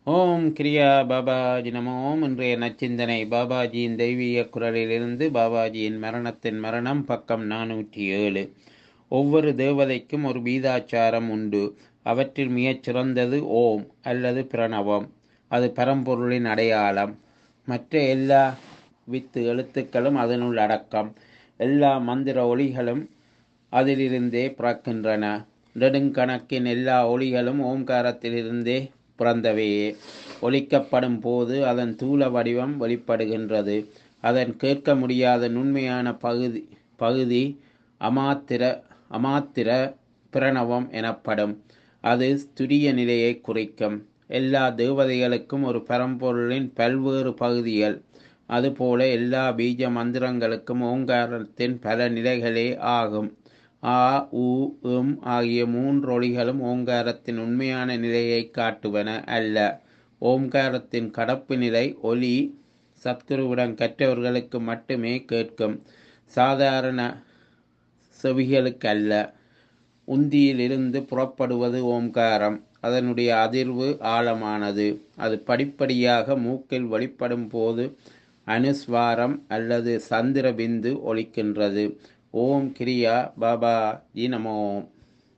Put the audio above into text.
ஓம் கிரியா பாபாஜி நம ஓம் இன்றைய நச்சிந்தனை பாபாஜியின் தெய்வீக குரலிலிருந்து பாபாஜியின் மரணத்தின் மரணம் பக்கம் நானூற்றி ஏழு ஒவ்வொரு தேவதைக்கும் ஒரு பீதாச்சாரம் உண்டு அவற்றில் மிகச் சிறந்தது ஓம் அல்லது பிரணவம் அது பரம்பொருளின் அடையாளம் மற்ற எல்லா வித்து எழுத்துக்களும் அதனுள் அடக்கம் எல்லா மந்திர ஒளிகளும் அதிலிருந்தே பிறக்கின்றன நெடுங்கணக்கின் எல்லா ஒளிகளும் ஓம்காரத்திலிருந்தே பிறந்தவையே ஒலிக்கப்படும் போது அதன் தூல வடிவம் வெளிப்படுகின்றது அதன் கேட்க முடியாத நுண்மையான பகுதி பகுதி அமாத்திர அமாத்திர பிரணவம் எனப்படும் அது துரிய நிலையை குறிக்கும் எல்லா தேவதைகளுக்கும் ஒரு பரம்பொருளின் பல்வேறு பகுதிகள் அதுபோல எல்லா பீஜ மந்திரங்களுக்கும் ஓங்காரத்தின் பல நிலைகளே ஆகும் ஆ உ உம் ஆகிய மூன்று ஒளிகளும் ஓங்காரத்தின் உண்மையான நிலையை காட்டுவன அல்ல ஓம்காரத்தின் கடப்பு நிலை ஒலி சத்குருவிடம் கற்றவர்களுக்கு மட்டுமே கேட்கும் சாதாரண செவிகளுக்கு அல்ல உந்தியிலிருந்து புறப்படுவது ஓம்காரம் அதனுடைய அதிர்வு ஆழமானது அது படிப்படியாக மூக்கில் வெளிப்படும் போது அனுஸ்வாரம் அல்லது சந்திரபிந்து ஒலிக்கின்றது ஓம் கிரியா பாபா ஜி நமோம்